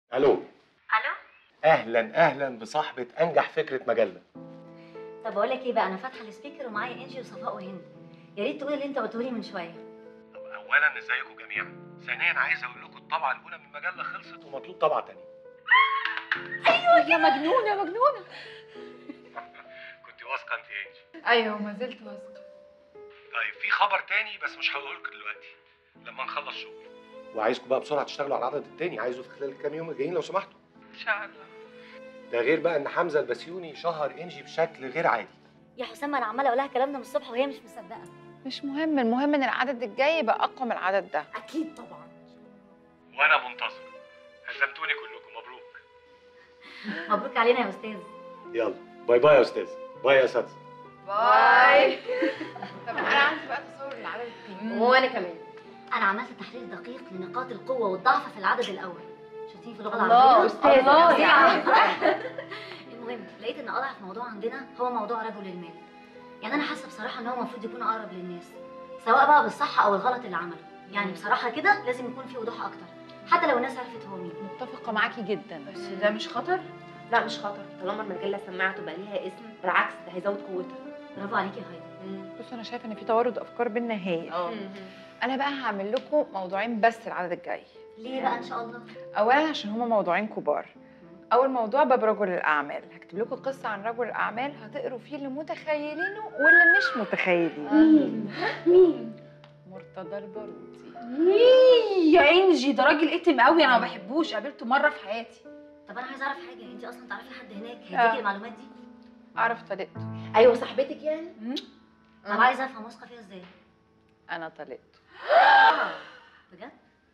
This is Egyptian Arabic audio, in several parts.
الو الو اهلا اهلا بصاحبه انجح فكره مجله طب بقول لك ايه بقى انا فاتحه السبيكر ومعايا انجي وصفاء وهند يا ريت تقولي اللي انت قلته لي من شويه طب اولا ازيكم جميعا ثانيا عايز اقول لكم الطبعه الاولى من المجله خلصت ومطلوب طبعه تانية يا مجنونه يا مجنونه كنت واثقه انت انجي ايوه ما زلت واثقه طيب في خبر تاني بس مش هقوله لكم دلوقتي لما نخلص شغل وعايزكم بقى بسرعه تشتغلوا على العدد التاني عايزه في خلال الكام يوم الجايين لو سمحتوا ان شاء الله ده غير بقى ان حمزه البسيوني شهر انجي بشكل غير عادي يا حسام انا عماله اقول لها الكلام ده من الصبح وهي مش مصدقه مش مهم المهم ان العدد الجاي يبقى اقوى من العدد ده اكيد طبعا وانا منتظر هزمتوني كلكم مبروك مبروك علينا يا استاذ يلا باي باي يا استاذ باي يا اساتذه باي طب انا عندي بقى تصور للعدد التاني وانا كمان انا عملت تحليل دقيق لنقاط القوه والضعف في العدد الاول شايفين في اللغه الله، العربيه أستاذة، الله يا يعني. المهم لقيت ان اضعف موضوع عندنا هو موضوع رجل المال يعني انا حاسه بصراحه ان هو المفروض يكون اقرب للناس سواء بقى بالصح او الغلط اللي عمله يعني بصراحه كده لازم يكون في وضوح اكتر حتى لو الناس عرفت هو مين متفقه معاكي جدا بس ده مش خطر؟ لا مش خطر طالما المجله سماعته بقى ليها اسم بالعكس ده هيزود قوتها برافو عليكي يا هايدي بصوا انا شايفه ان في توارد افكار بينا هايل اه انا بقى هعمل لكم موضوعين بس العدد الجاي ليه بقى ان شاء الله اولا عشان هما موضوعين كبار اول موضوع باب رجل الاعمال هكتب لكم قصه عن رجل الاعمال هتقروا فيه اللي متخيلينه واللي مش متخيلين مين؟ مين؟ مرتضى البارودي إيه يا انجي ده راجل اتم قوي انا ما بحبوش قابلته مره في حياتي طب انا عايزه اعرف حاجه انت اصلا تعرفي حد هناك آه. هيديكي المعلومات دي اعرف طريقته ايوه صاحبتك يعني؟ طب عايزه افهم واثقه فيها ازاي انا طريقته بجد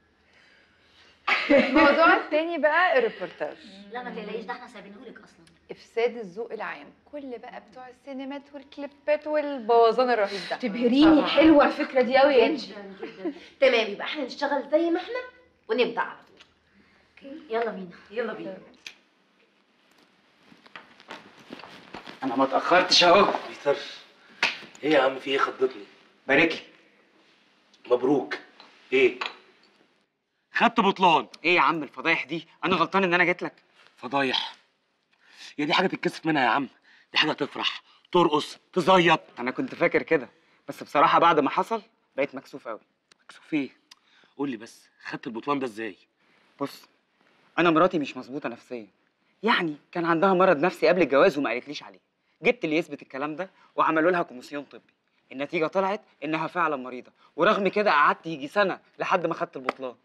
الموضوع التاني بقى الريبورتاج لا ما تقلقيش ده احنا سايبينهولك اصلا افساد الذوق العام كل بقى بتوع السينمات والكليبات والبوظان الرهيب ده تبهريني طبعاً. حلوه الفكره دي قوي يا انجي جدا جدا تمام يبقى احنا نشتغل زي ما احنا ونبدا على طول يلا بينا يلا بينا انا ما اتاخرتش اهو بيتر ايه يا عم في ايه خضتني بارك لي مبروك ايه خدت بطلان ايه يا عم الفضايح دي انا غلطان ان انا جيت لك فضايح يا دي حاجه تتكسف منها يا عم دي حاجه تفرح ترقص تزيط انا كنت فاكر كده بس بصراحه بعد ما حصل بقيت مكسوف قوي مكسوف ايه قول لي بس خدت البطلان ده ازاي بص انا مراتي مش مظبوطه نفسيا يعني كان عندها مرض نفسي قبل الجواز وما قالتليش عليه جبت اللي يثبت الكلام ده وعملوا لها كوميسيون طبي النتيجه طلعت انها فعلا مريضه ورغم كده قعدت يجي سنه لحد ما خدت البطلان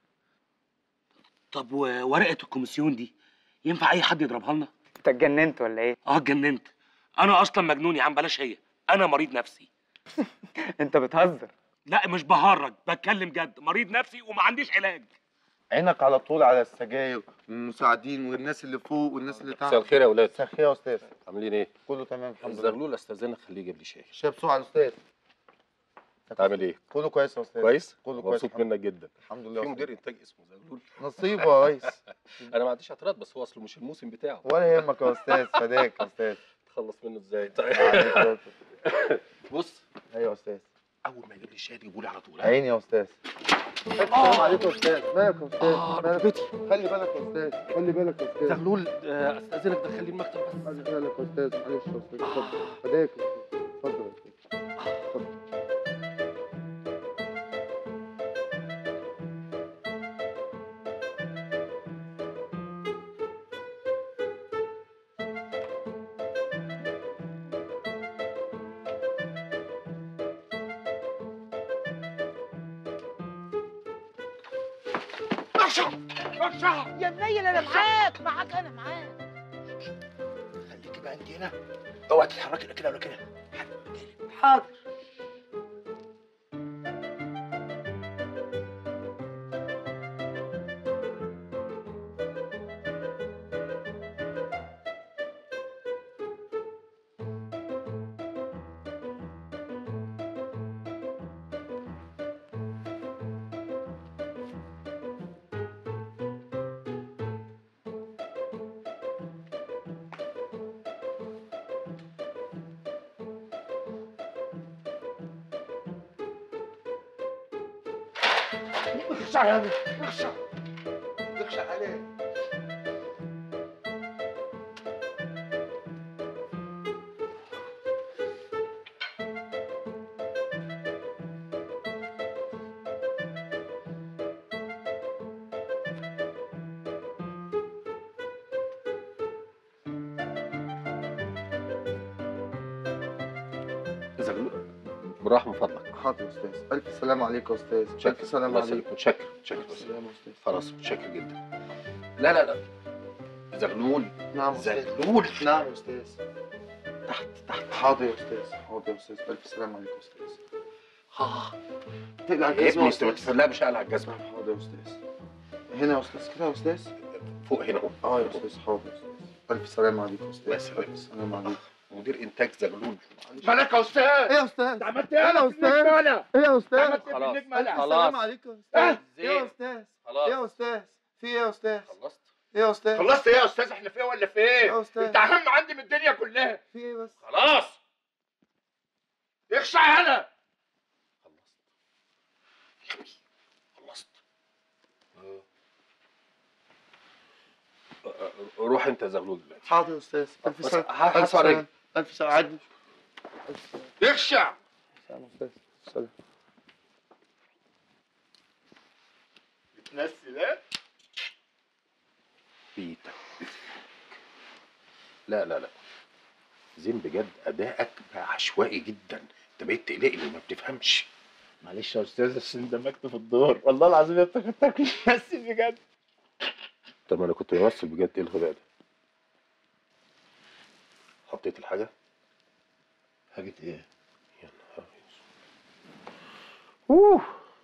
طب وورقه الكوميسيون دي ينفع اي حد يضربها لنا انت اتجننت ولا ايه اه اتجننت انا اصلا مجنون يا عم بلاش هي انا مريض نفسي انت بتهزر لا مش بهرج بتكلم جد مريض نفسي وما عنديش علاج عينك على طول على السجاير والمساعدين والناس اللي فوق والناس اللي تحت مساء الخير يا ولاد مساء الخير يا استاذ عاملين ايه؟ كله تمام الحمد لله الزغلول استاذنك خليه يجيب لي شاي شايف بسرعه يا استاذ عامل ايه؟ كله كويس يا استاذ كويس؟ كله كويس مبسوط الحمد- منك جدا الحمد لله في يا مدير أستاذ. انتاج اسمه زغلول نصيبه يا ريس انا ما عنديش اعتراض بس هو اصله مش الموسم بتاعه ولا يهمك يا استاذ فداك يا استاذ تخلص منه ازاي؟ عليك بص ايوه يا استاذ اول ما يجيب لي الشاي تجيبوا لي على طول ها؟ عيني يا استاذ السلام عليكم يا استاذ مالك يا استاذ اه مالك ركبتي خلي بالك يا استاذ خلي بالك يا استاذ زغلول آه، استاذنك دخلي المكتب بس خلي بالك يا استاذ معلش يا استاذ اتفضل فداك يا استاذ اتفضل يا استاذ اتفضل يا منيل انا معاك معاك انا معاك خليكي بقى انت هنا اوعي تتحركي لا كده ولا كده حاضر اخشع يا ابني اخشع اخشع عليه زغلول بالراحه من فضلك حاضر يا استاذ الف سلام عليك يا استاذ متشكر الف سلام الله عليك يسلمك. متشكر متشكر الف سلام يا استاذ خلاص متشكر جدا لا لا لا زغلول نعم يا استاذ زغلول نعم يا استاذ تحت تحت حاضر يا استاذ حاضر يا استاذ الف سلام عليك يا استاذ اه تقلع يا الجزمه ابني يا انت ما استاذ تفرقها مش قلع الجزمه حاضر يا استاذ هنا يا استاذ كده يا استاذ فوق هنا اهو اه يا استاذ حاضر يا استاذ الف سلام عليك يا استاذ الله يسلمك. الف سلام عليك مدير انتاج زغلول مالك يا استاذ ايه يا استاذ انت عملت ايه ايه يا في استاذ النجم انا ايه يا استاذ عملت ايه في خلاص. النجم الف انا سلام عليك يا استاذ ايه يا زين. استاذ خلاص ايه يا استاذ في ايه يا استاذ خلصت ايه يا استاذ خلصت ايه يا استاذ احنا في ايه ولا في ايه ايه يا استاذ انت اهم عندي من الدنيا كلها في ايه بس خلاص اخشع هنا خلصت يا ابني خلصت آه. آه، آه، روح انت يا زغلول دلوقتي حاضر يا استاذ الف بس سلام ه- الف هسمع سلام رجلي. الف سلام عدي الف سلام اخشع سلام يا استاذ سلام بتنسي ده بيتك لا لا لا زين بجد ادائك بقى عشوائي جدا انت بقيت تقلقني ما بتفهمش معلش يا استاذ بس اندمجت في الدور والله العظيم يا افتكرتك بتمثل بجد طب ما انا كنت بمثل بجد ايه الغباء ده حطيت الحاجه حاجة ايه؟ يا نهار اسود. اوه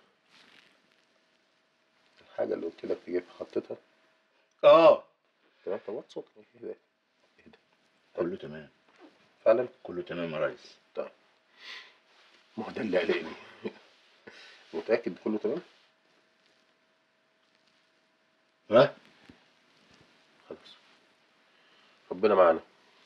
الحاجه اللي قلت لك تجيبها حطيتها اه تمام طب وطي صوتك ايه ده ايه ده كله تمام فعلا كله تمام يا ريس ما هو ده اللي قلقني متاكد كله تمام ها؟ خلاص ربنا معانا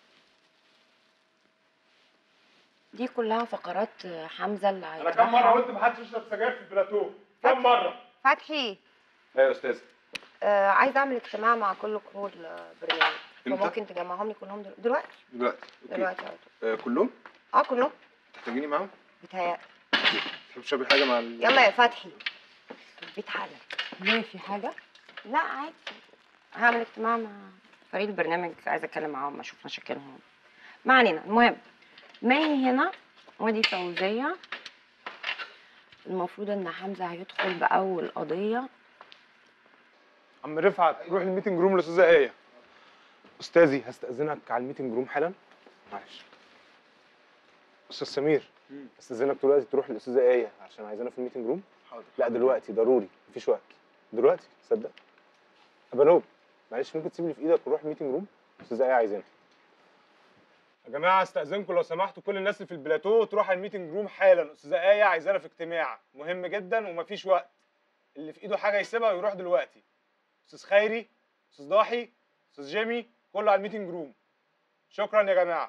دي كلها فقرات حمزه اللي انا كم مره قلت محدش يشرب سجاير في البلاتو كم مره فتحي ايوه يا استاذ آه عايزه اعمل اجتماع مع كل كرو البرنامج امتى؟ فممكن تجمعهم لي كلهم دلوقتي دلوقتي دلوقتي اوكي دلوقتي على طول آه كلهم اه كلهم تحتاجيني معاهم بيتهيألي تحب تشربي حاجه مع ال... يلا يا فتحي البيت حالا ليه في حاجه لا عادي هعمل اجتماع مع فريق البرنامج عايزه اتكلم معاهم اشوف مشاكلهم ما علينا المهم ماهي هنا ودي فوزيه المفروض ان حمزه هيدخل باول قضيه عم رفعت روح الميتنج روم الاستاذه ايه استاذي هستاذنك على الميتنج روم حالا معلش استاذ سمير استاذنك دلوقتي تروح للاستاذه ايه عشان عايزانا في الميتنج روم حاضر لا دلوقتي ضروري مفيش وقت دلوقتي صدق ابانوب معلش ممكن تسيب لي في ايدك ونروح الميتنج روم استاذه ايه عايزانا يا جماعه استاذنكم لو سمحتوا كل الناس اللي في البلاتو تروح على الميتنج روم حالا استاذه ايه عايزانا في اجتماع مهم جدا ومفيش وقت اللي في ايده حاجه يسيبها ويروح دلوقتي استاذ خيري استاذ ضاحي استاذ جيمي كله على الميتنج روم شكرا يا جماعه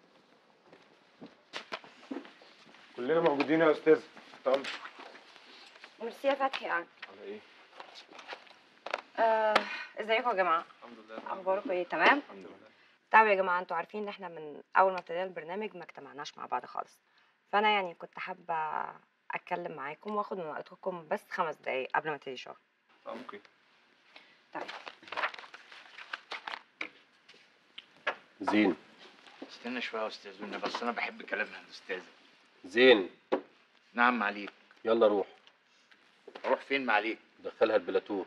كلنا موجودين يا استاذ طب ميرسي يا فتحي يعني على ايه آه ازيكم يا جماعه الحمد لله اخباركم ايه تمام الحمد لله طيب يا جماعه انتوا عارفين ان احنا من اول ما ابتدينا البرنامج ما اجتمعناش مع بعض خالص فانا يعني كنت حابه اتكلم معاكم واخد من وقتكم بس خمس دقايق قبل ما ابتدي شغل طب اوكي زين استنى شويه يا استاذ بس انا بحب كلامها الاستاذه زين نعم معليك يلا روح اروح فين معليك دخلها البلاتو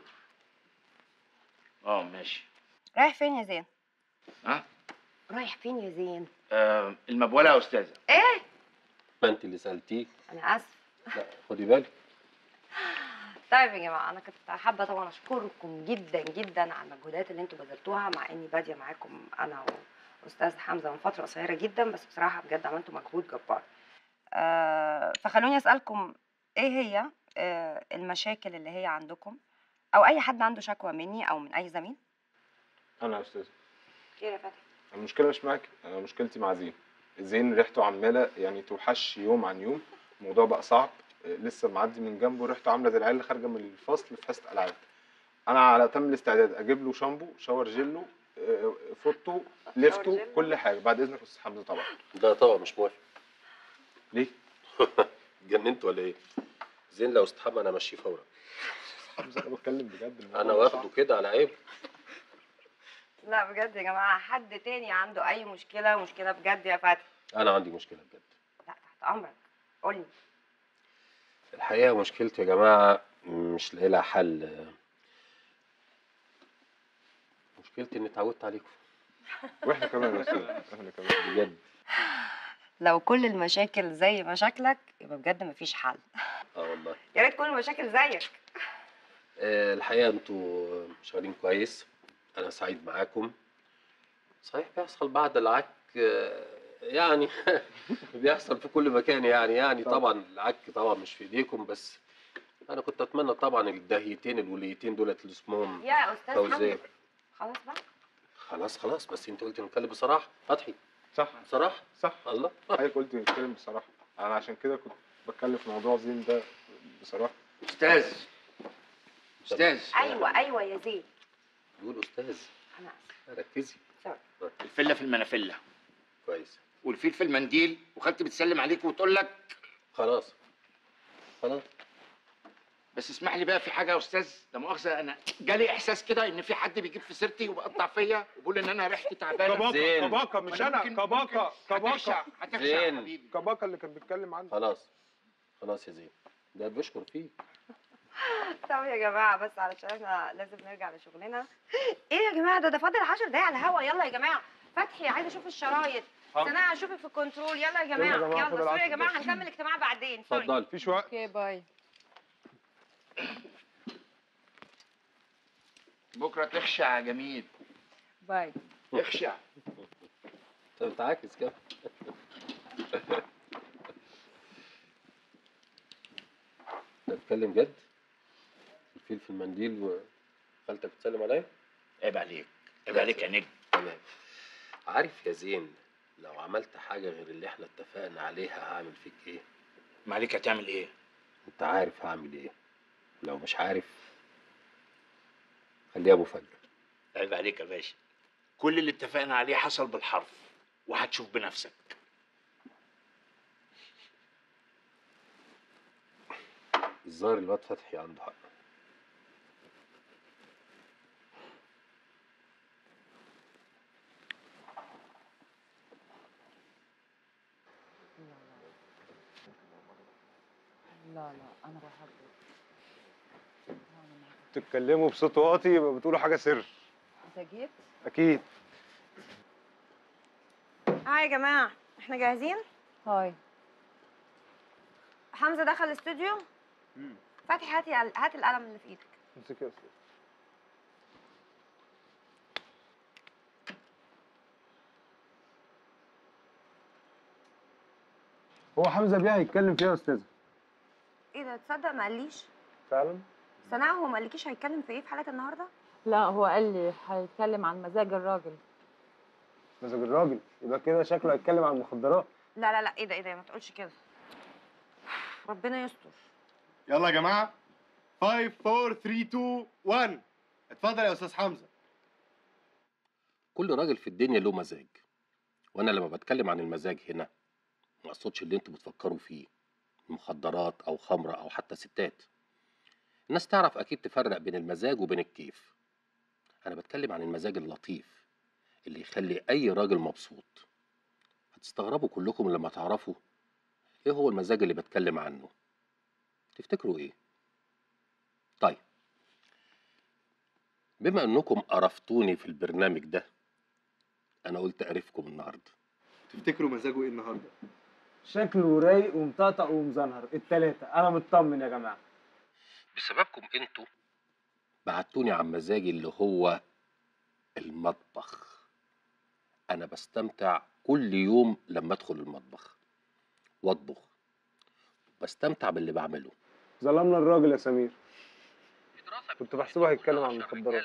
اه ماشي رايح فين يا زين ها رايح فين يا زين آه المبوله يا استاذه ايه ما انت اللي سالتيه انا اسف لا خدي بالك طيب يا جماعه انا كنت حابه طبعا اشكركم جدا جدا على المجهودات اللي انتوا بذلتوها مع اني باديه معاكم انا واستاذ حمزه من فتره قصيره جدا بس بصراحه بجد عملتوا مجهود جبار آه فخلوني اسالكم ايه هي آه المشاكل اللي هي عندكم او اي حد عنده شكوى مني او من اي زميل انا يا استاذ كتير يا فتحي المشكله مش معاك انا مشكلتي مع زين زين ريحته عماله يعني توحش يوم عن يوم الموضوع بقى صعب آه، لسه معدي من جنبه ريحته عامله زي العيال اللي خارجه من الفصل في حصه العاب انا على تم الاستعداد اجيب له شامبو شاور جيلو آه، فوتو ليفتو جيلو؟ كل حاجه بعد اذنك يا استاذ حمزه طبعا ده طبعا مش موافق ليه؟ جننت ولا ايه؟ زين لو استحمى انا امشيه فورا حمزه انا بتكلم بجد الموضوع انا ده واخده صعب. كده على عيب لا بجد يا جماعه حد تاني عنده اي مشكله مشكله بجد يا فتحي انا عندي مشكله بجد لا تحت امرك قولي الحقيقه مشكلتي يا جماعه مش لاقي لها حل مشكلتي اني اتعودت عليكم واحنا كمان يا استاذ احنا كمان بجد لو كل المشاكل زي مشاكلك يبقى بجد مفيش حل اه والله يا ريت كل المشاكل زيك آه، الحقيقه انتوا شغالين كويس انا سعيد معاكم صحيح بيحصل بعد العك آه، يعني بيحصل في كل مكان يعني يعني طبعا العك طبعا مش في ايديكم بس انا كنت اتمنى طبعا الدهيتين الوليتين دولت اللي اسمهم يا استاذ فوزية حمزه خلاص بقى خلاص خلاص بس انت قلت نتكلم بصراحه فتحي صح بصراحه صح الله حضرتك قلت نتكلم بصراحه انا عشان كده كنت بتكلم في موضوع زين ده بصراحه استاذ استاذ ايوه ايوه يا زين بيقول استاذ انا ركزي سوري الفله في المنافله كويس والفيل في المنديل وخالتي بتسلم عليك وتقول لك خلاص خلاص بس اسمح لي بقى في حاجه يا استاذ لا مؤاخذه انا جالي احساس كده ان في حد بيجيب في سيرتي وبيقطع فيا وبيقول ان انا ريحتي تعبانه كباكا كباكا مش وأنا انا ممكن- كباكا ممكن هتخشع كباكا هتخشع يا زين. حبيبي كباكا اللي كان بيتكلم عنه خلاص خلاص يا زين ده بيشكر فيك طب يا جماعه بس علشان احنا لازم نرجع لشغلنا ايه يا جماعه ده ده فاضل 10 دقايق على الهوا يلا يا جماعه فتحي عايزه اشوف الشرايط حاضر. سناء اشوفك في الكنترول يلا يا جماعه يلا يا جماعة، يلا فاضل سوري يا 10 جماعه دقايق. هنكمل اجتماع بعدين سوري اتفضل مفيش وقت اوكي باي بكره تخشع يا جميل باي اخشع انت بتعاكس كده انت بتتكلم جد الفيل في المنديل وخالتك بتسلم عليا عيب عليك عيب عليك يا نجم تمام عارف يا زين لو عملت حاجه غير اللي احنا اتفقنا عليها هعمل فيك ايه ما عليك هتعمل ايه انت عارف هعمل ايه لو مش عارف خليها مفاجاه عيب عليك يا باشا كل اللي اتفقنا عليه حصل بالحرف وهتشوف بنفسك الظاهر الواد فتحي عنده حق لا لا انا بحبك تتكلموا بصوت واطي يبقى بتقولوا حاجه سر انت جيت اكيد اه يا جماعه احنا جاهزين هاي حمزه دخل الاستوديو فتحي هاتي هات القلم اللي في ايدك امسك يا استاذ هو حمزه بيه هيتكلم فيها يا استاذه ايه ده تصدق ما قاليش فعلا سناء هو ما قالكيش هيتكلم في ايه في حلقه النهارده لا هو قال لي هيتكلم عن مزاج الراجل مزاج الراجل يبقى كده شكله هيتكلم عن المخدرات لا لا لا ايه ده ايه ده ما تقولش كده ربنا يستر يلا يا جماعه 5 4 3 2 1 اتفضل يا استاذ حمزه كل راجل في الدنيا له مزاج وانا لما بتكلم عن المزاج هنا ما اقصدش اللي انتوا بتفكروا فيه مخدرات او خمره او حتى ستات الناس تعرف اكيد تفرق بين المزاج وبين الكيف انا بتكلم عن المزاج اللطيف اللي يخلي اي راجل مبسوط هتستغربوا كلكم لما تعرفوا ايه هو المزاج اللي بتكلم عنه تفتكروا ايه طيب بما انكم قرفتوني في البرنامج ده انا قلت اعرفكم النهارده تفتكروا مزاجه ايه النهارده شكله رايق ومطقطق ومزنهر التلاتة انا مطمن يا جماعه بسببكم انتوا بعتوني عن مزاجي اللي هو المطبخ انا بستمتع كل يوم لما ادخل المطبخ واطبخ بستمتع باللي بعمله ظلمنا الراجل يا سمير كنت بحسبه هيتكلم عن المخدرات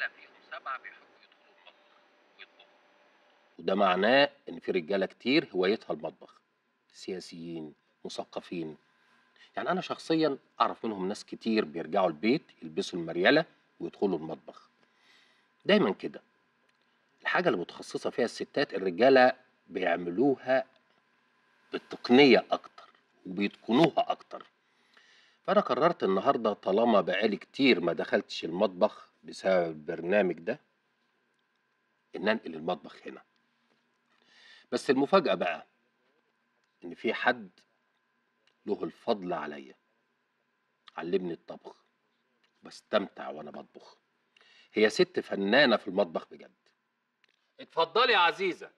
وده معناه ان في رجاله كتير هوايتها المطبخ سياسيين مثقفين يعني انا شخصيا اعرف منهم ناس كتير بيرجعوا البيت يلبسوا المريله ويدخلوا المطبخ دايما كده الحاجه اللي متخصصه فيها الستات الرجاله بيعملوها بالتقنيه اكتر وبيتقنوها اكتر فانا قررت النهارده طالما بقالي كتير ما دخلتش المطبخ بسبب البرنامج ده ان انقل المطبخ هنا بس المفاجاه بقى ان في حد له الفضل عليا علمني الطبخ بستمتع وانا بطبخ هي ست فنانه في المطبخ بجد اتفضلي يا عزيزه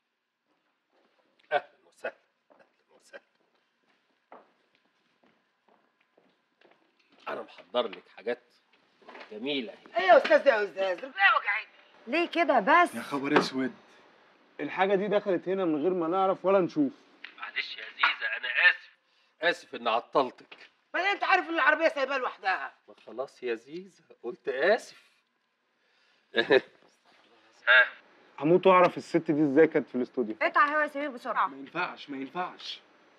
اهلا وسهلا اهلا وسهلا انا محضر لك حاجات جميله اهي ايه يا استاذ يا استاذ رجلي وجعتني ليه كده بس يا خبر اسود الحاجه دي دخلت هنا من غير ما نعرف ولا نشوف معلش يا زيزه انا اسف اسف اني عطلتك بعدين انت عارف ان العربيه سايباها لوحدها ما خلاص يا زيزه قلت اسف هموت واعرف الست دي ازاي كانت في الاستوديو اقطع هوا يا سمير بسرعه ما ينفعش ما ينفعش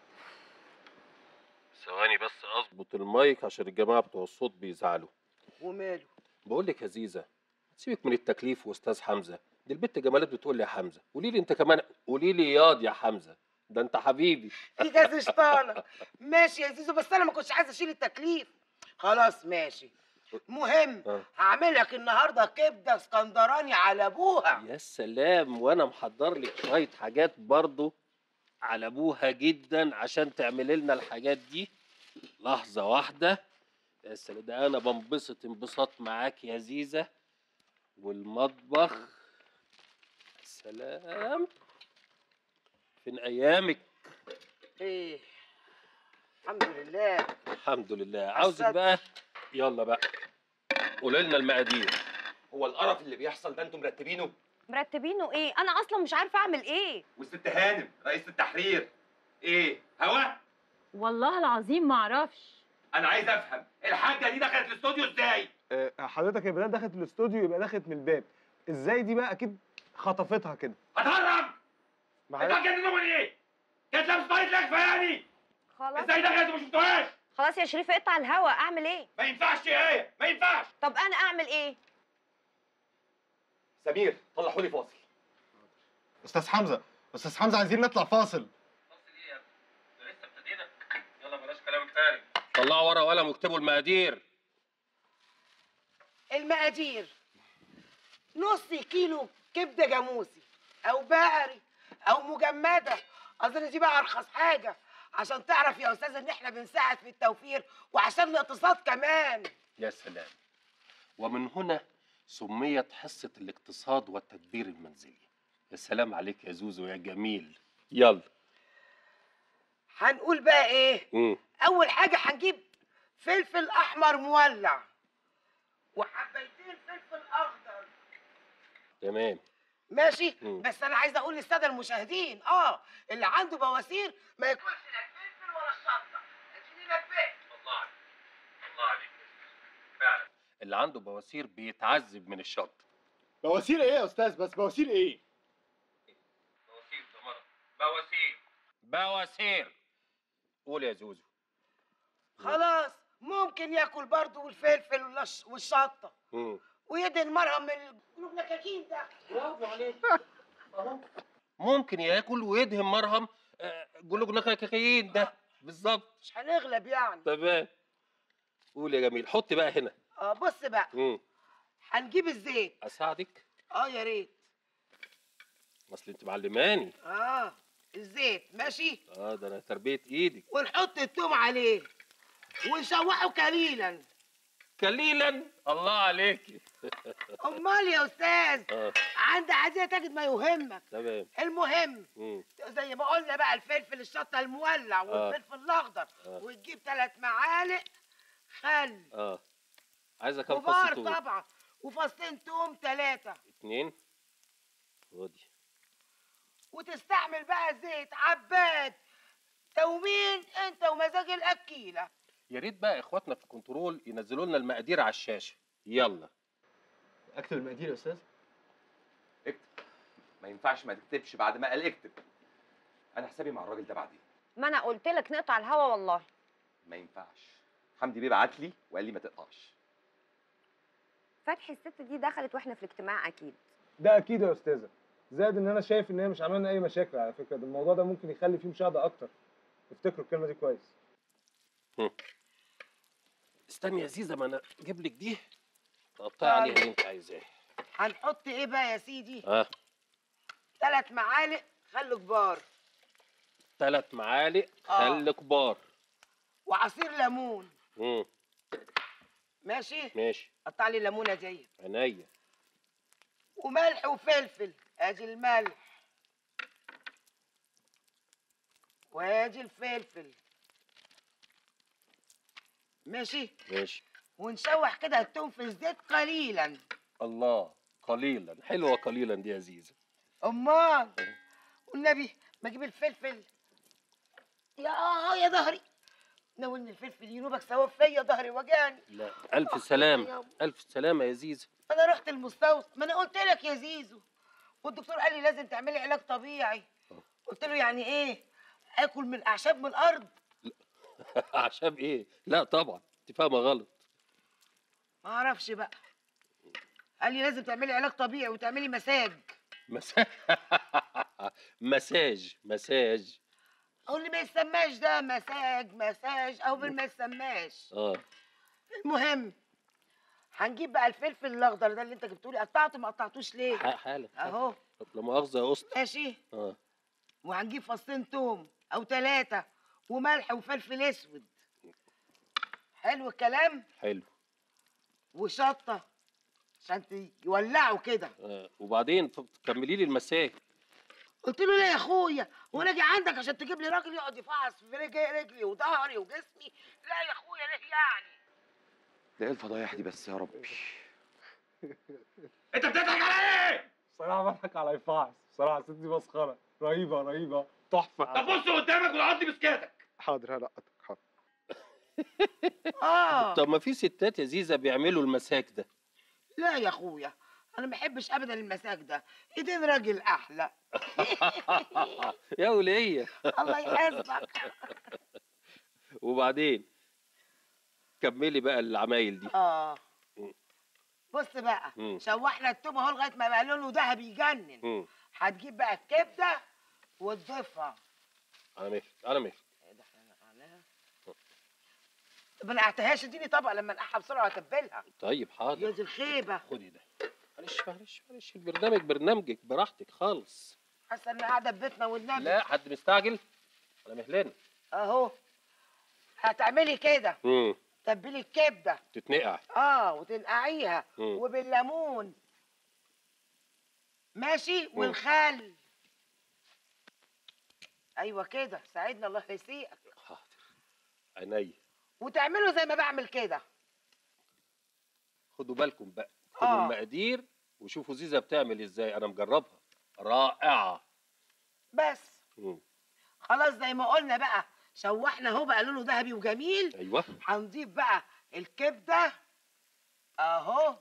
ثواني بس اظبط المايك عشان الجماعه بتوع الصوت بيزعلوا وماله بقول لك يا زيزه سيبك من التكليف واستاذ حمزه دي البت جمالات بتقول لي يا حمزه قولي لي انت كمان قولي لي ياض يا حمزه ده انت حبيبي يا شيطانك ماشي يا زيزو بس انا ما كنتش عايزه اشيل التكليف خلاص ماشي مهم آه. هعمل لك النهارده كبده اسكندراني على ابوها يا سلام وانا محضر لك شويه حاجات برضو على ابوها جدا عشان تعملي لنا الحاجات دي لحظه واحده يا سلام ده انا بنبسط انبساط معاك يا زيزه والمطبخ يا سلام فين ايامك ايه الحمد لله الحمد لله عاوزك السد. بقى يلا بقى قولي لنا المقادير هو القرف اللي بيحصل ده انتم مرتبينه مرتبينه ايه انا اصلا مش عارفه اعمل ايه والست هانم رئيسة التحرير ايه هوا والله العظيم ما اعرفش انا عايز افهم الحاجه دي دخلت الاستوديو ازاي آه، حضرتك يا بلال دخلت الاستوديو يبقى دخلت من الباب ازاي دي بقى اكيد خطفتها كده هتهرب ما انت هي- هتجننوا من ايه؟ كانت لابس طاقية لكفة يعني خلاص ازاي دخلت وما شفتوهاش؟ خلاص يا شريف اقطع الهوا اعمل ايه ما ينفعش يا ايه ما ينفعش طب انا اعمل ايه سمير طلعوا لي فاصل استاذ حمزه استاذ حمزه عايزين نطلع فاصل لسه ابتدينا يلا بلاش كلام فارغ طلعوا ورقه وقلم واكتبوا المقادير المقادير نص كيلو كبده جاموسي او بقري او مجمده اظن دي بقى ارخص حاجه عشان تعرف يا استاذ ان احنا بنساعد في التوفير وعشان الاقتصاد كمان يا سلام ومن هنا سميت حصه الاقتصاد والتدبير المنزلي يا سلام عليك يا زوزو يا جميل يلا هنقول بقى ايه مم. اول حاجه هنجيب فلفل احمر مولع وحبيتين فلفل اخضر تمام ماشي مم. بس انا عايزه اقول للساده المشاهدين اه اللي عنده بواسير ما ياكلش لا الفلفل ولا الشطه اديني نبهت الله عليك الله عليك فعلا اللي عنده بواسير بيتعذب من الشط بواسير ايه يا استاذ بس بواسير ايه بواسير ده مرض بواسير بواسير قول يا زوزو خلاص ممكن ياكل برضه الفلفل والش- والشطه مم. ويدهن مرهم من النكاكين ده برافو عليك أهو. ممكن ياكل ويدهن مرهم آه، جلوجنا كاكايين ده بالظبط مش هنغلب يعني تمام قول يا جميل حط بقى هنا اه بص بقى مم. هنجيب الزيت اساعدك اه يا ريت اصل انت معلماني اه الزيت ماشي اه ده انا تربيه ايدك ونحط التوم عليه ونشوحه قليلا قليلا الله عليكي امال يا استاذ اه عند عزيزه تجد ما يهمك تمام المهم مم. زي ما قلنا بقى الفلفل الشطه المولع آه. والفلفل الاخضر آه. وتجيب ثلاث معالق خل اه عايزه كام فص كبار توم طبعا وفصين توم ثلاثه اتنين خدي وتستعمل بقى زيت عباد تومين انت ومزاج الاكيله يا ريت بقى اخواتنا في الكنترول ينزلوا لنا المقادير على الشاشه يلا اكتب المقادير يا استاذ اكتب ما ينفعش ما تكتبش بعد ما قال اكتب انا حسابي مع الراجل ده بعدين ما انا قلت لك نقطع الهوا والله ما ينفعش حمدي بيه بعت لي وقال لي ما تقطعش فتحي الست دي دخلت واحنا في الاجتماع اكيد ده اكيد يا استاذه زائد ان انا شايف ان هي مش عامله لنا اي مشاكل على فكره ده الموضوع ده ممكن يخلي فيه مشاهده اكتر افتكروا الكلمه دي كويس استني يا زيزه ما انا اجيب لك دي تقطعي عليها اللي انت عايزاه هنحط ايه بقى يا سيدي اه ثلاث معالق خل كبار ثلاث معالق آه. خل كبار وعصير ليمون امم ماشي ماشي قطع لي الليمونه دي عينيا وملح وفلفل ادي الملح وادي الفلفل ماشي ماشي ونشوح كده التوم في الزيت قليلا الله قليلا حلوه قليلا دي يا زيزه امال والنبي ما اجيب الفلفل يا آه يا ظهري ناولني الفلفل ينوبك سوا فيا ظهري وجعني لا الف سلامه الف سلامه يا زيزه انا رحت المستوصف ما انا قلت لك يا زيزو والدكتور قال لي لازم تعملي علاج طبيعي قلت له يعني ايه اكل من اعشاب من الارض اعشاب ايه لا طبعا انت فاهمه غلط ما اعرفش بقى قال لي لازم تعملي علاج طبيعي وتعملي مساج مساج مساج مساج او اللي ما يسماش ده مساج مساج او اللي ما يسماش اه المهم هنجيب بقى الفلفل الاخضر ده اللي انت جبته لي قطعته ما قطعتوش ليه ح- حالا اهو لا مؤاخذه يا اسطى ماشي اه وهنجيب فصين توم او ثلاثة وملح وفلفل اسود حلو الكلام حلو وشطة عشان يولعوا كده آه. وبعدين ف- كملي لي المساج قلت له لا يا اخويا وانا اجي عندك عشان تجيب لي راجل يقعد يفعص في رجلي رجلي وظهري وجسمي لا يا اخويا ليه يعني ده ايه الفضايح دي بس يا ربي انت بتضحك على ايه؟ بصراحه بضحك على ايفاعس بصراحه الست دي مسخره رهيبه رهيبه تحفه طب بص قدامك وقعد لي بسكاتك حاضر هلقطك حاضر اه طب ما في ستات يا زيزه بيعملوا المساك ده لا يا اخويا انا ما بحبش ابدا المساك ده ايدين راجل احلى يا وليه الله يحاسبك وبعدين كملي بقى العمايل دي اه بص بقى مم. شوحنا التوم اهو لغايه ما بقى لونه ذهبي يجنن مم. هتجيب بقى الكبده وتضيفها على مهلك على مهلك طب ما نقعتهاش اديني طبق لما انقعها بسرعه واتبلها طيب يا حاضر دي الخيبه خدي ده معلش معلش معلش البرنامج برنامجك براحتك خالص حاسه اني قاعده في بيتنا والنبي لا حد مستعجل على مهلنا اهو هتعملي كده امم تبلي الكبده تتنقع اه وتنقعيها مم. وبالليمون ماشي مم. والخل ايوه كده ساعدنا الله يسيئك عينيا وتعملوا زي ما بعمل كده خدوا بالكم بقى خدوا آه. المقادير وشوفوا زيزه بتعمل ازاي انا مجربها رائعه بس مم. خلاص زي ما قلنا بقى شوحنا اهو بقى لونه ذهبي وجميل ايوه هنضيف بقى الكبده اهو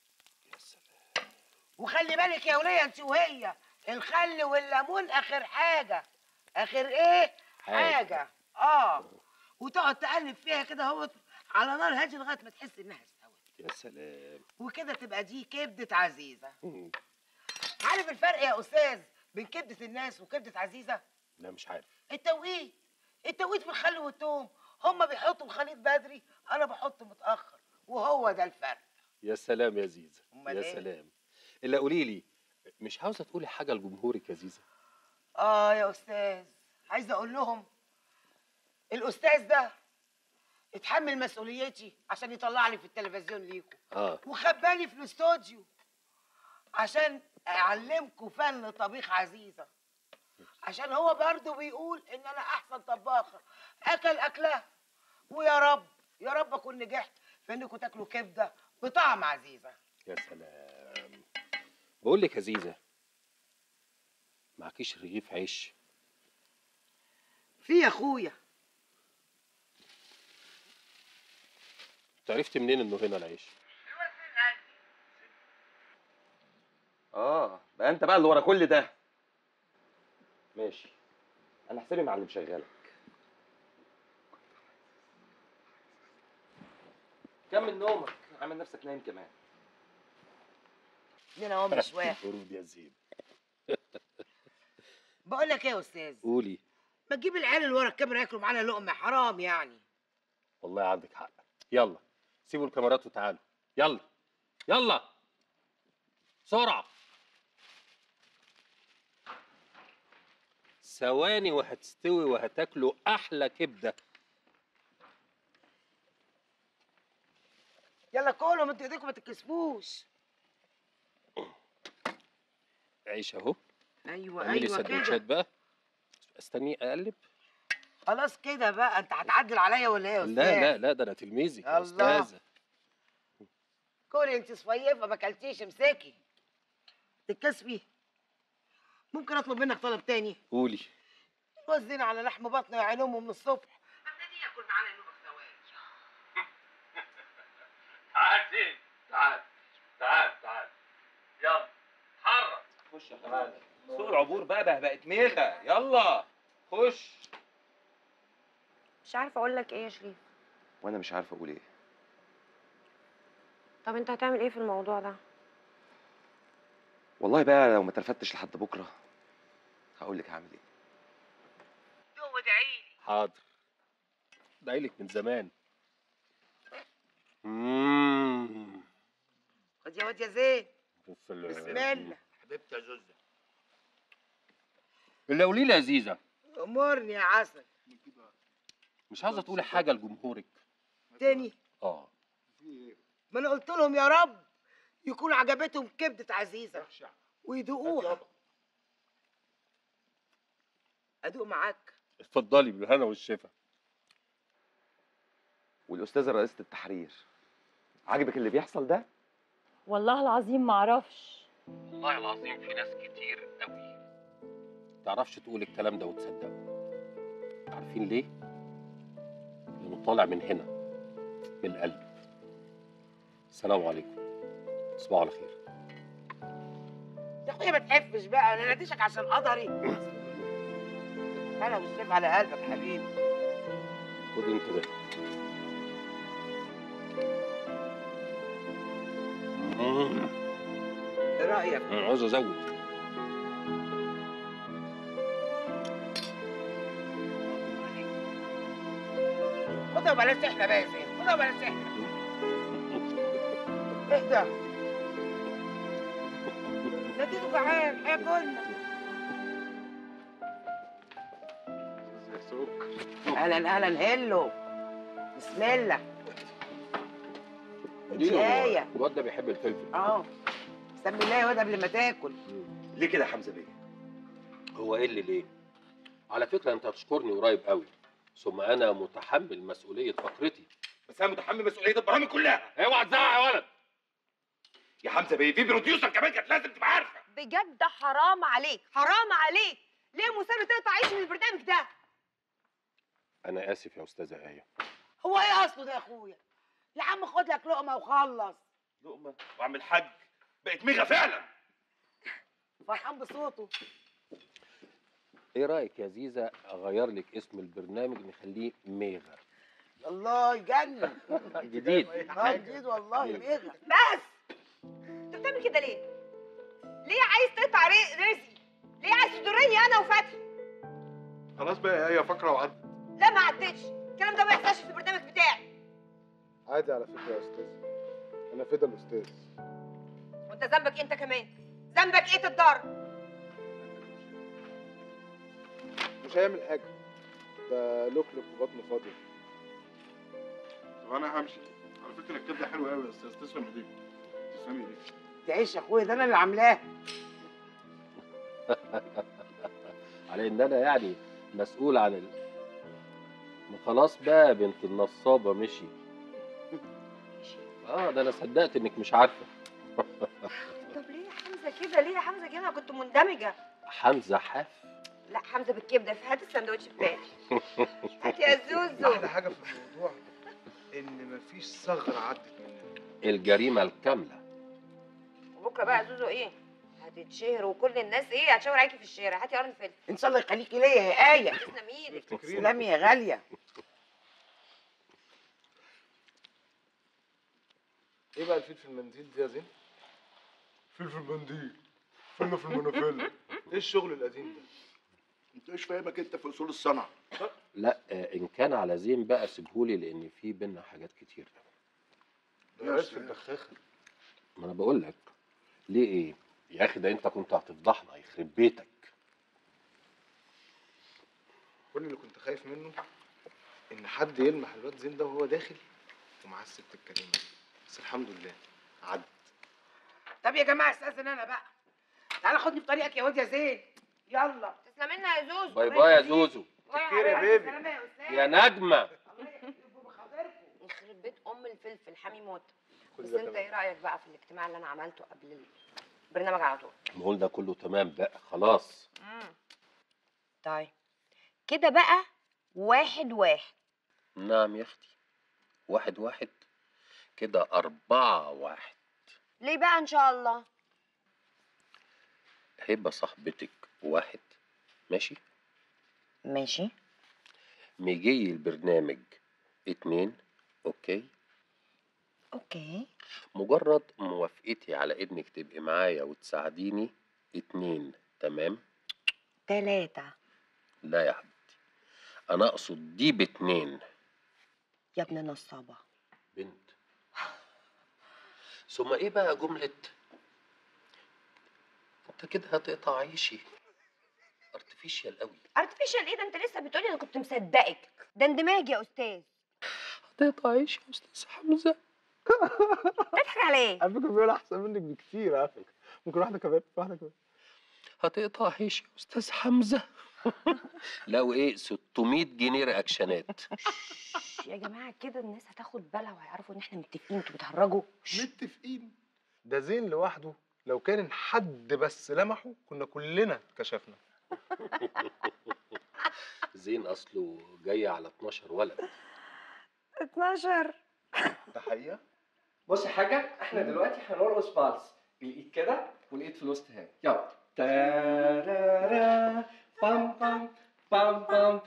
وخلي بالك يا وليه انت وهي الخل والليمون اخر حاجه اخر ايه حاجة. حاجه اه وتقعد تقلب فيها كده اهو على نار هاديه لغايه ما تحس انها استوت يا سلام وكده تبقى دي كبده عزيزه مم. عارف الفرق يا استاذ بين كبده الناس وكبده عزيزه لا مش عارف التوقيت التوقيت في الخل والثوم هما بيحطوا الخليط بدري انا بحطه متاخر وهو ده الفرق يا سلام يا زيزه أمال يا إيه؟ سلام الا قولي لي مش عاوزه تقولي حاجه لجمهورك يا زيزه اه يا استاذ عايزه اقول لهم الاستاذ ده اتحمل مسؤوليتي عشان يطلعني في التلفزيون ليكم اه وخباني في الاستوديو عشان اعلمكم فن طبيخ عزيزه عشان هو برضه بيقول ان انا احسن طباخه اكل اكلها ويا رب يا رب اكون نجحت في انكم تاكلوا كبده بطعم عزيزه يا سلام بقول لك يا زيزه معكيش رغيف عيش في يا اخويا عرفت منين انه هنا العيش اه بقى انت بقى اللي ورا كل ده ماشي انا حسابي مع اللي مشغلك كمل نومك عامل نفسك نايم كمان لنا هو مش واحد ورود يا زين بقول لك ايه يا استاذ قولي ما تجيب العيال اللي ورا الكاميرا ياكلوا معانا لقمه حرام يعني والله عندك حق يلا سيبوا الكاميرات وتعالوا يلا يلا بسرعة ثواني وهتستوي وهتاكلوا أحلى كبدة يلا كلوا مدوا ايديكم ما تتكسفوش عيش اهو ايوه اعملي ايوه سندوتشات كده بقى استني اقلب خلاص كده بقى انت هتعدل عليا ولا ايه يا استاذ لا لا لا ده انا تلميذك يا الله. استاذه كوري انت صفيفه ما اكلتيش امسكي تتكسفي ممكن اطلب منك طلب تاني قولي وزني على لحم بطني يا عين امه من الصبح تعال زين تعال تعال تعال يلا حرك خش يا حماده سوق العبور بقى بقى بقت ميغه يلا خش مش عارفه اقول لك ايه يا شريف وانا مش عارف اقول ايه طب انت هتعمل ايه في الموضوع ده والله بقى لو ما تلفتش لحد بكره هقول لك هعمل ايه حاضر دايلك من زمان مم. خد يا واد يا زين بسم الله بسم الله حبيبتي يا زوزة اللي قولي لي يا زيزه امرني يا عسل مش عاوزه تقولي حاجه لجمهورك تاني اه ما انا قلت لهم يا رب يكون عجبتهم كبده عزيزه ويدوقوها ادوق معاك اتفضلي بالهنا والشفا والاستاذه رئيسه التحرير عاجبك اللي بيحصل ده والله العظيم معرفش والله العظيم في ناس كتير قوي تعرفش تقول الكلام ده وتصدقه عارفين ليه لانه طالع من هنا من القلب السلام عليكم تصبحوا على خير يا اخويا ما تحفش بقى انا ناديشك عشان قدري انا والشيف على قلبك حبيبي خد انت ده مم. ايه رايك انا عاوز ازود خدها وبلاش احنا بقى يا زين خدها وبلاش احنا ايه ده ناديته جعان هياكلنا اهلا اهلا هلو بسم الله انت ايه الواد ده بيحب الفلفل اه سمي الله يا واد قبل ما تاكل ليه كده يا حمزه بيه هو ايه اللي ليه على فكره انت هتشكرني قريب قوي ثم انا متحمل مسؤوليه فقرتي بس انا متحمل مسؤوليه البرامج كلها اوعى تزعق يا ولد يا حمزه بيه في بروديوسر كمان كانت لازم تبقى عارفه بجد حرام عليك حرام عليك ليه مصر تقطع عيش من البرنامج ده انا اسف يا استاذه ايه هو ايه اصله ده يا اخويا يا عم خد لك لقمه وخلص لقمه وعم الحاج بقت ميغه فعلا فرحان بصوته ايه رايك يا زيزه اغير لك اسم البرنامج نخليه ميغا الله يجنن جديد اه جديد والله ميغا بس انت بتعمل كده ليه ليه عايز تقطع ري- رزقي ليه عايز تضرني انا وفتحي خلاص بقى هي فقره وعدت لا ما عدتش الكلام ده ما يحصلش في البرنامج بتاعي عادي على فكره يا استاذ انا فدا الاستاذ وانت ذنبك انت كمان ذنبك ايه تتضرر مش هيعمل حاجه ده لوكلوك وبطنه فاضيه طب انا همشي على فكره الكبده حلوه قوي يا استاذ تسلم ايديك تسلمي ايديك تعيش يا اخويا ده انا اللي عاملاه على ان انا يعني مسؤول عن ال... ما خلاص بقى بنت النصابه مشي اه ده انا صدقت انك مش عارفه طب ليه يا حمزه كده ليه يا حمزه كده انا كنت مندمجه حمزه حاف لا حمزه بالكبده في هات الساندوتش بتاعي هات يا زوزو احلى حاجه في الموضوع ان مفيش ثغره عدت مننا الجريمه الكامله وبكره بقى يا زوزو ايه هتتشهر وكل الناس ايه هتشاور عليكي في الشارع هاتي قرن فلفل ان شاء الله يخليكي ليا يا ايه تسلم ايدك تسلمي يا غاليه ايه بقى الفلفل المنديل دي يا زين فلفل منديل فله في المنافله ايه الشغل القديم ده انت ايش فاهمك انت في اصول الصنعه لا آه، ان كان على زين بقى سيبهولي لان في بينا حاجات كتير ده عرف الدخاخه ما انا بقول لك ليه ايه يا اخي ده انت كنت هتفضحنا يخرب بيتك كل اللي كنت خايف منه ان حد يلمح الواد زين ده وهو داخل ومعاه الست الكريمه دي بس الحمد لله عدت طب يا جماعه استاذن انا بقى تعالى خدني في طريقك يا واد يا زين يلا تسلم لنا يا زوزو باي باي يا زوزو كتير يا بيبي يا نجمه يخرب بيت ام الفلفل حامي موت كل بس ده انت تمام. ايه رايك بقى في الاجتماع اللي انا عملته قبل البرنامج على طول بقول ده كله تمام بقى خلاص طيب كده بقى واحد واحد نعم يا اختي واحد واحد كده أربعة واحد ليه بقى ان شاء الله هبة صاحبتك واحد ماشي ماشي مجي البرنامج اتنين اوكي اوكي مجرد موافقتي على انك تبقي معايا وتساعديني اتنين تمام تلاتة لا يا حبيبتي انا اقصد دي باتنين يا ابن نصابة بنت ثم ايه بقى جملة انت كده هتقطع عيشي ارتفيشال قوي ارتفيشال ايه ده انت لسه بتقولي انا كنت مصدقك ده اندماج يا استاذ هتقطع عيشي يا استاذ حمزة تضحك على ايه على فكره بيقول احسن منك بكتير على فكره ممكن واحده كمان واحده كمان هتقطع عيشي يا استاذ حمزة لا وايه 600 جنيه رياكشنات يا جماعة كده الناس هتاخد بالها وهيعرفوا ان احنا متفقين انتوا بتهرجوا متفقين ده زين لوحده لو كان حد بس لمحه كنا كلنا كشفنا زين اصله جاي على 12 ولد 12 ده حقيقه بص يا حاجة احنا دلوقتي هنرقص بالس الايد كده والايد في الوسط هنا يلا تارارا بام بام بام بام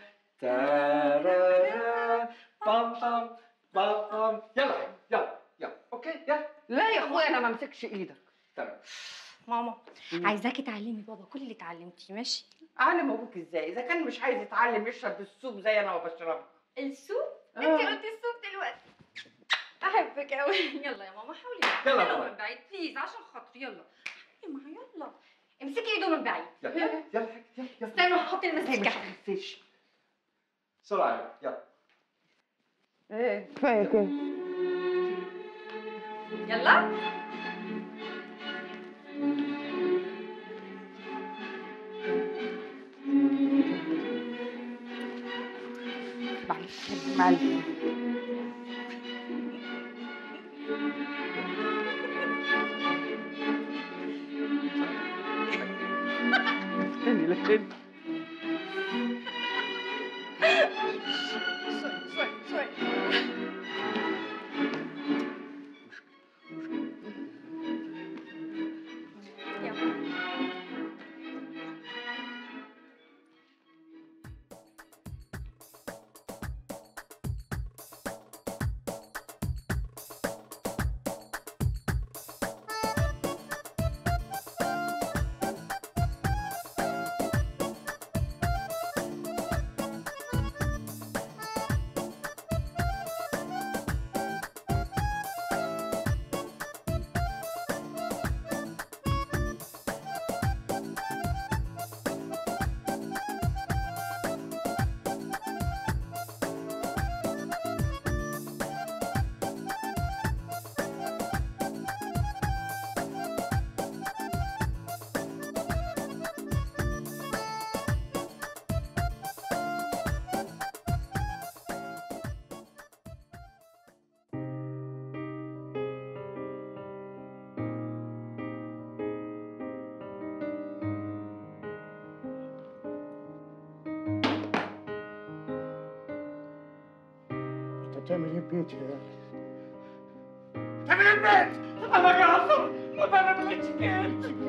تارارا بام بام بام بام يلا يا حبيبي، يلا يلا اوكي يلا لا يا اخويا انا ما امسكش ايدك تمام ماما عايزاكي تعلمي بابا كل اللي اتعلمتيه ماشي اعلم ابوك ازاي اذا كان مش عايز يتعلم يشرب السوب زي انا وبشربه السوق آه. انت قلتي السوق دلوقتي احبك قوي يلا يا ماما حاولي يلا يلا ماما. من بعيد بليز عشان خاطري يلا حبيبي ما يلا امسكي ايده من بعيد يلا يلا يلا يلا يلا استنوا هحط المسكه تخافيش بسرعة يلا ايه كفايه كده يلا معلش معلش استني لا استني انت بتعمل ايه في بيتي يا تعمل ايه البيت؟ انا جعفر وده انا بقيت كده